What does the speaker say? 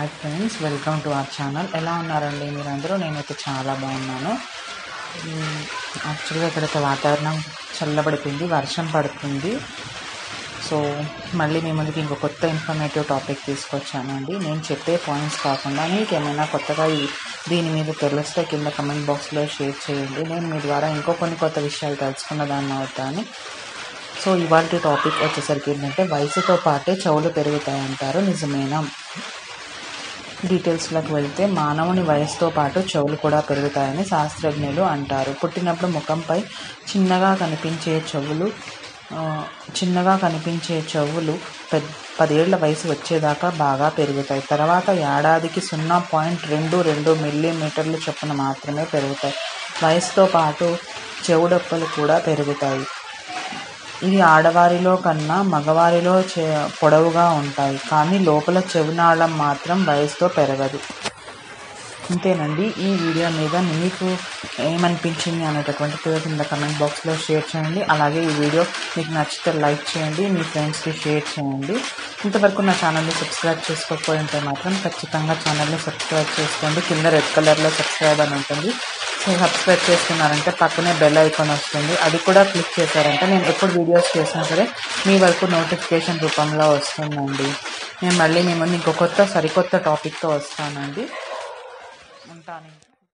hi friends welcome to our channel ఎలా ఉన్నారండి మీరందరూ నేనైతే చాలా బాగున్నాను మ్మ్, యాక్చువల్గా ఇక్కడైతే వాతావరణం చల్లబడిపోయింది వర్షం పడుతుంది సో మళ్ళీ మీ ముందుకి ఇంకో కొత్త ఇన్ఫర్మేటివ్ టాపిక్ తీసుకొచ్చానండి నేను చెప్పే పాయింట్స్ కాకుండా మీకు ఏమైనా కొత్తగా ఈ- దీని మీద తెలిస్తే కింద కమెంట్ బాక్స్లో షేర్ చేయండి నేను మీ ద్వారా ఇంకో కొన్ని కొత్త విషయాలు తెలుసుకున్న దాన్ని అవుతాను సో ఇవాళ టాపిక్ వచ్చేసరికి ఏంటంటే వయసుతో పాటే చెవులు పెరుగుతాయంటారు నిజమేనా డీటెయిల్స్లోకి వెళ్తే మానవుని వయసుతో పాటు చెవులు కూడా పెరుగుతాయని శాస్త్రజ్ఞులు అంటారు పుట్టినప్పుడు ముఖంపై చిన్నగా కనిపించే చెవులు ఆ, చిన్నగా కనిపించే చెవులు పెద్ద పదేళ్ల వయసు వచ్చేదాకా బాగా పెరుగుతాయి తర్వాత ఏడాదికి సున్నా పాయింట్ రెండు రెండు మిల్లీమీటర్లు చొప్పున మాత్రమే పెరుగుతాయి వయసుతో పాటు చెవుడొప్పలు కూడా పెరుగుతాయి ఇవి ఆడవారిలో కన్నా మగవారిలో చే పొడవుగా ఉంటాయి కానీ లోపల చెవినాళం మాత్రం వయసుతో పెరగదు అంతేనండి ఈ వీడియో మీద మీకు ఏమనిపించింది అనేటటువంటి కింద కమెంట్ బాక్స్లో షేర్ చేయండి అలాగే ఈ వీడియో మీకు నచ్చితే లైక్ చేయండి మీ ఫ్రెండ్స్కి షేర్ చేయండి ఇంతవరకు నా ఛానల్ని సబ్స్క్రైబ్ చేసుకోకపోయి ఉంటే మాత్రం ఖచ్చితంగా ఛానల్ని సబ్స్క్రైబ్ చేసుకోండి కింద రెడ్ కలర్లో సబ్స్క్రైబ్ అని ఉంటుంది సో సబ్స్క్రైబ్ చేసుకున్నారంటే పక్కనే బెల్ ఐకాన్ వస్తుంది అది కూడా క్లిక్ చేశారంటే నేను ఎప్పుడు వీడియోస్ చేసినా సరే మీ వరకు నోటిఫికేషన్ రూపంలో వస్తుందండి నేను మళ్ళీ మీ ముందు ఇంకో కొత్త సరికొత్త టాపిక్తో వస్తానండి